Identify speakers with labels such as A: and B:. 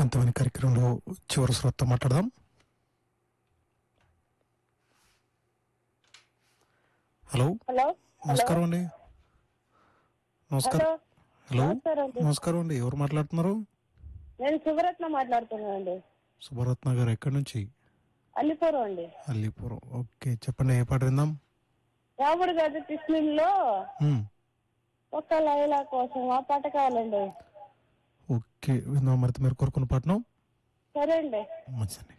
A: కాంతమైన కార్యక్రమంలో చివరి శ్రోత మాట్లాడదాం హలో
B: హలో
A: నమస్కారం అండి నమస్కారం హలో
B: నమస్కారం అండి.
A: నమస్కారం అండి ఎవరు మాట్లాడుతున్నారు
B: నేను శుభరత్న మాట్లాడుతున్నానండి
A: సుభరత్న గారు ఎక్కడి నుంచి
B: అల్లిపురం అండి
A: అల్లీపురం ఓకే చెప్పండి ఏ పాట విందాం
B: రాముడు గారి కృష్ణుల్లో
A: మ్మ్.
B: ఒక్క లైలా కోసం ఆ పాట కావాలండి
A: ఓకే విందాం మరి మీరు కోరుకున్న పాటను
B: సరే అండి
A: మంచిదండి